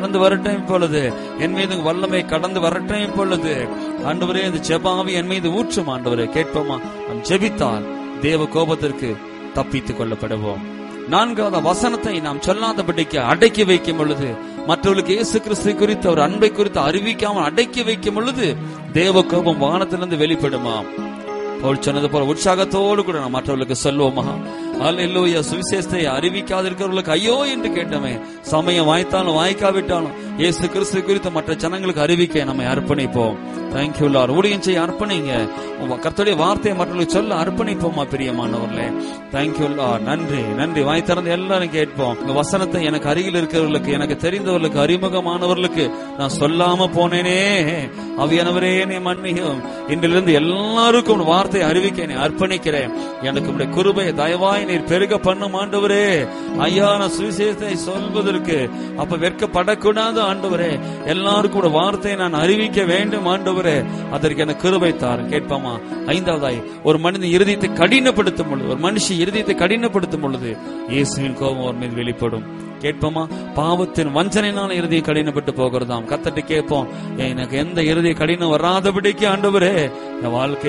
கடந்து வரட்டும் இப்பொழுது என் மீது உங்க வல்லமை கடந்து வரட்டும் இப்பொழுது ஆண்டவரே இந்த ஜெபாவி என் மீது ஊற்றும் ஆண்டவரே கேட்போமா நாம் ஜெபித்தால் தேவ கோபத்திற்கு தப்பித்துக் கொள்ளப்படுவோம் நான்காவது வசனத்தை நாம் சொல்லாதபடிக்கு அடக்கி வைக்கும் பொழுது மற்றவர்களுக்கு இயேசு கிறிஸ்து குறித்து அவர் அன்பை குறித்து அறிவிக்காமல் அடக்கி வைக்கும் பொழுது தேவ கோபம் வானத்திலிருந்து வெளிப்படுமாம் பவுல் சொன்னது போல உற்சாகத்தோடு கூட நாம் மற்றவர்களுக்கு சொல்லுவோமா அல்லேலூயா சுவிசேஷத்தை அறிவிக்காதிருக்கிறவர்களுக்கு ஐயோ என்று கேட்டோமே சமயம் வாய்த்தாலும் வாய்க்காவிட்டாலும் இயேசு கிறிஸ்து குறித்து மற்ற ஜனங்களுக்கு அறிவிக்க நம்மை அர்ப்பணிப்போம் தேங்க்யூ லார் ஊழியம் செய்ய அர்ப்பணிங்க உங்க கர்த்தருடைய வார்த்தையை மற்றவர்களுக்கு சொல்ல அர்ப்பணிப்போமா பிரியமானவர்களே தேங்க்யூ லார் நன்றி நன்றி வாய் திறந்து எல்லாரும் கேட்போம் உங்க வசனத்தை எனக்கு அருகில் இருக்கிறவர்களுக்கு எனக்கு தெரிந்தவர்களுக்கு அறிமுகமானவர்களுக்கு நான் சொல்லாம போனேனே அவியானவரே என்னை மன்னியும் இன்றிலிருந்து எல்லாருக்கும் உன் வார்த்தையை அறிவிக்க என்னை அர்ப்பணிக்கிறேன் எனக்கு உடைய குருபை தயவாய் நீர் பெருக பண்ணும் ஆண்டவரே ஐயா நான் சுவிசேஷத்தை சொல்வதற்கு அப்ப வெட்கப்படக்கூடாது ஆண்டவரே எல்லாருக்கும் உடைய வார்த்தையை நான் அறிவிக்க வேண்டும் ஆண்டவரே அதற்கு எனக்கு கிருபை தாரும் கேட்பாமா ஐந்தாவதாய் ஒரு மனிதன் இருதயத்தை கடினப்படுத்தும் பொழுது ஒரு மனுஷி இருதயத்தை கடினப்படுத்தும் பொழுது இயேசுவின் கோபம் அவர் மீது வெளிப்படும் கேட்போமா பாவத்தின் வஞ்சனையினால இறுதியை கடினப்பட்டு போகிறதாம் கத்தட்டு கேட்போம் எனக்கு எந்த இறுதியை கடினம் வராதபடிக்கு ஆண்டவரே என் வாழ்க்கை